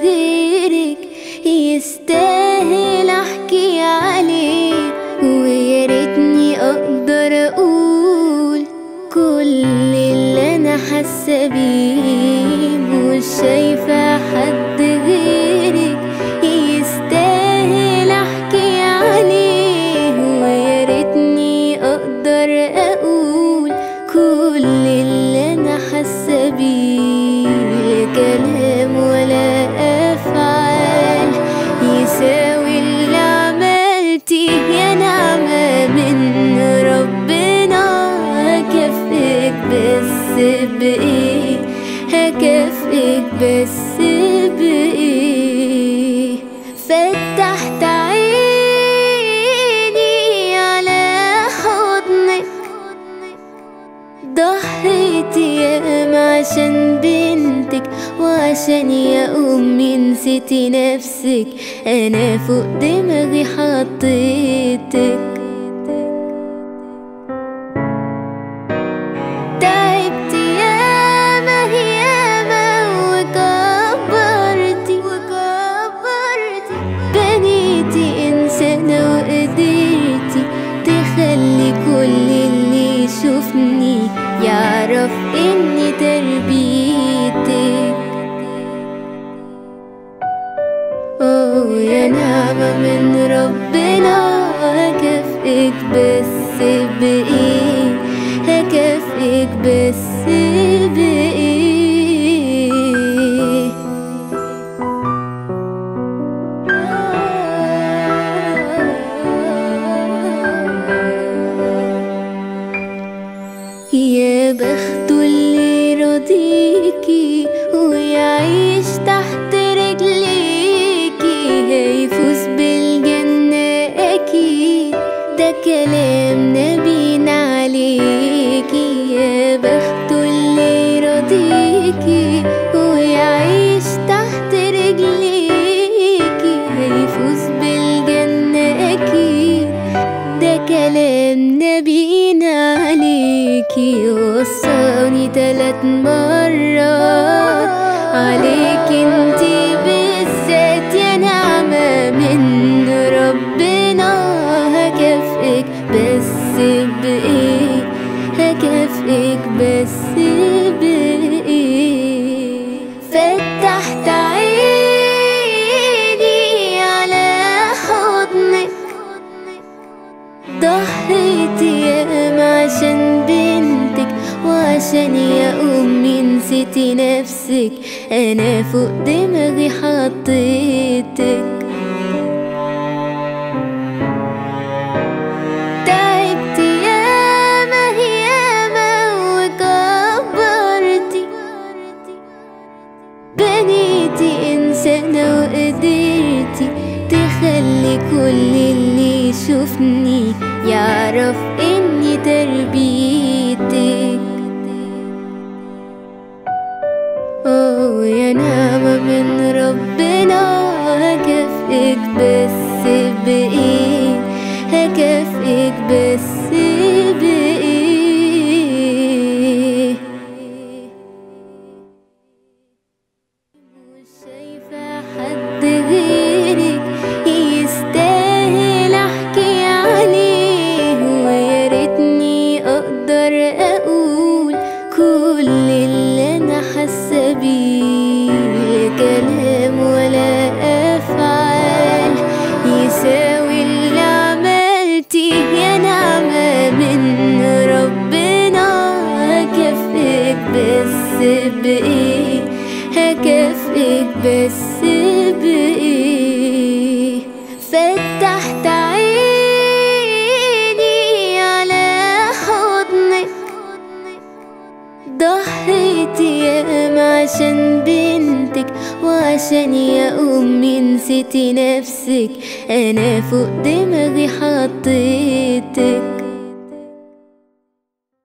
غيرك يستاهل احكي عليه ويا ريتني اقدر اقول كل اللي انا حاسه بيه مش شايفه حد غيرك يستاهل احكي عليه ويا ريتني اقدر اقول كل اللي انا حاسه بيه لا كلام ولا افعال يساوي اللي عملتيه يا نعمه من ربنا هكافئك بس بايه هكافئك بس بايه فتحت عيني على حضنك ضحيت ياما عشان بنتك وعشان يا أمي نسيتي نفسك أنا فوق دماغي حطيتك تعبت ياما ياما وكبرتي وكبرتي بنيتي إنسانة وقدرتي تخلي كل اللي يشوفني يعرف إني تربيتك أوه يا نعمة من ربنا هكافئك بس بإيه هكافئك بس بإيه يا بخته اللي راضيكي ويعيش تحت رجليكي هيفوز بالجنة أكيد ده كلام نبينا عليكي يا بخته اللي راضيكي ويعيش تحت رجليكي هيفوز بالجنة أكيد ده كلام نبينا عليكي وصاني تلات مرات عليك انتي بالذات يا نعمة من ربنا هكافئك بس بإيه هكافئك بس بإيه فتحت عيني على حضنك ضحيت ياما عشان بنتك وعشان يا أمي نسيتي نفسك أنا فوق دماغي حطيتك تعبت ياما ياما وكبرتي بنيتي إنسانة وقدرتي تخلي كل اللي يشوفني يعرف إني تربيتك أوه يا نعمة من ربنا هكافئك بس بإيه هكافئك بس بإيه مش شايفة حد غيرك يستاهل احكي عليه ويا ريتني اقدر اقول كل اللي انا حاسه بيه لا كلام ولا افعال يساوي اللي عملتيه يا نعمه من ربنا هكافئك بس بايه هكافئك بس بايه فتحت عيني على حضنك ضحيت ياما عشان بنتك وعشان يا أمي نسيتي نفسك أنا فوق دماغي حطيتك